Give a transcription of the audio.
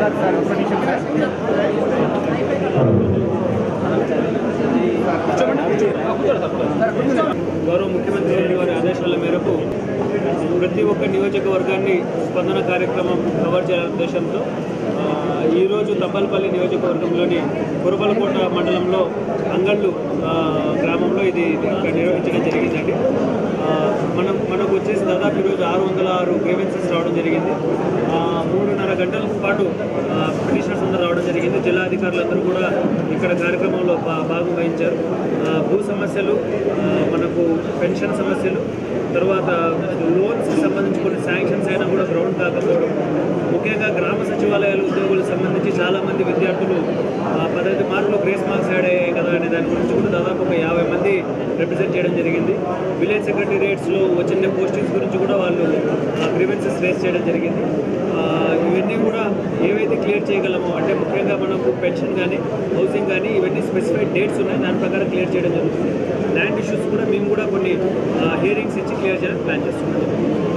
sir sir ఒక్క నిమిషం sir గౌరవ ముఖ్యమంత్రి గారి వారి ఆదేశాల మేరకు ప్రతి ఒక్క నియోజకవర్గాన్ని స్పందన కార్యక్రమం కవర్ చేయాలనే ఉద్దేశంతో ఆ, ఈరోజు తప్పలపల్లి నియోజకవర్గంలోని కురబలకోట మండలంలో అంగళ్ళు ఆ, గ్రామంలో ఇది ఇక్కడ నిర్వహించడం జరిగిందండి ఆ, మనం మనకు వచ్చేసి దాదాపు ఈరోజు ఆరు వందల ఆరు గ్రీవెన్సెస్ రావడం జరిగింది ఆ, మూడున్నర గంటల పాటు పిటిషనర్స్ అందరూ రావడం జరిగింది జిల్లా అధికారులందరూ కూడా ఇక్కడ కార్యక్రమంలో భా- భాగం వహించారు ఆ, భూ సమస్యలు ఆ, మనకు పెన్షన్ సమస్యలు తర్వాత లోన్స్కి సంబంధించి కొన్ని శాంక్షన్స్ అయినా కూడా గ్రౌండ్ కాకపోవడం ముఖ్యంగా గ్రామ సచివాలయాల ఉద్యోగులకు సంబంధించి చాలామంది విద్యార్థులు ఆ, పదహైదు మార్కులు గ్రేస్ మార్క్స్ యాడ్ అయ్యాయి కదా అనే దాని గురించి కూడా దాదాపు ఒక యాభై మంది రిప్రజెంట్ చేయడం జరిగింది విలేజ్ సెక్రటేరియట్స్లో వచ్చిన పోస్టింగ్స్ గురించి కూడా వాళ్ళు గ్రీవెన్సెస్ రేస్ చేయడం జరిగింది ఆ, ఇవన్నీ కూడా ఏవైతే క్లియర్ చేయగలమో అంటే ముఖ్యంగా మనకు పెన్షన్ కానీ హౌసింగ్ కానీ ఇవన్నీ స్పెసిఫైడ్ డేట్స్ ఉన్నాయి దాని ప్రకారం క్లియర్ చేయడం జరుగుతుంది ల్యాండ్ ఇష్యూస్ కూడా మేము కూడా కొన్ని హియరింగ్స్ ఇచ్చి క్లియర్ చేయడానికి ప్లాన్ చేస్తున్నాం